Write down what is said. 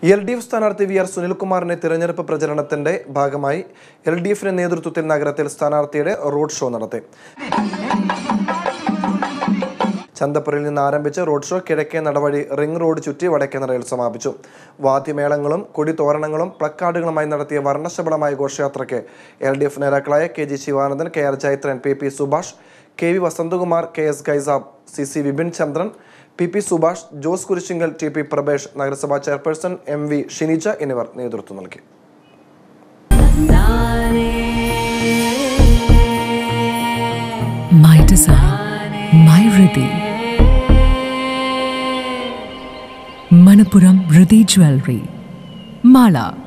L D F സ്ഥാനാർത്ഥി V R സുനിൽകുമാറിന്റെ തിരഞ്ഞെടുപ്പ് പ്രചരണത്തിന്റെ ഭാഗമായി എൽ ഡി എഫിന്റെ നേതൃത്വത്തിൽ നഗരത്തിൽ സ്ഥാനാർത്ഥിയുടെ റോഡ് ഷോ നടത്തി ചന്തപ്പുരയിൽ നിന്ന് ആരംഭിച്ച റോഡ് ഷോ കിഴക്കേ നടവഴി റിംഗ് റോഡ് ചുറ്റി വടക്കേനറയിൽ സമാപിച്ചു വാദ്യമേളങ്ങളും കൊടിതോരണങ്ങളും പ്ലക്കാർഡുകളുമായി നടത്തിയ വർണ്ണശബളമായ ഘോഷയാത്രയ്ക്ക് എൽ ഡി എഫ് നേതാക്കളായ K G Sivanandan K R Jaithran P P Subhash K V Vasanthakumar K S Gaisab C C Vipin Chandran P P Subhash Jose Kurisinkal T P Prabhesh നഗരസഭാ ചെയർപേഴ്സൺ എം വി ഷിനിജ എന്നിവർ നേതൃത്വം നൽകി My design, my Riddhi. Manapuram Riddhi Jewelry. Mala.